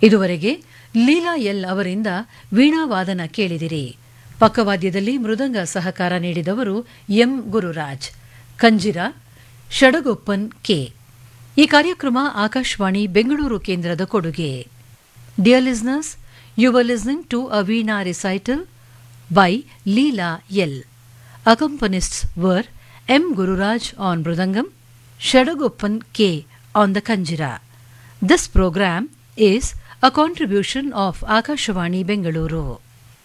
ಇದುವರೆಗೆ ಲೀಲಾ ಎಲ್ ಅವರಿಂದ ವೀಣಾವಾದನ ಕೇಳಿದಿರಿ ಪಕ್ಕವಾದ್ಯದಲ್ಲಿ ಮೃದಂಗ ಸಹಕಾರ ನೀಡಿದವರು ಎಂ ಗುರುರಾಜ್ ಕಂಜಿರ ಷಡಗೊಪ್ಪನ್ ಕೆ ಈ ಕಾರ್ಯಕ್ರಮ ಆಕಾಶವಾಣಿ ಬೆಂಗಳೂರು ಕೇಂದ್ರದ ಕೊಡುಗೆ dear listeners you are listening to a veena recital by Leela L accompanists are M Gururaj on mridangam Shadagoppan K on the kanjira This program is a contribution of Akashvani Bengaluru.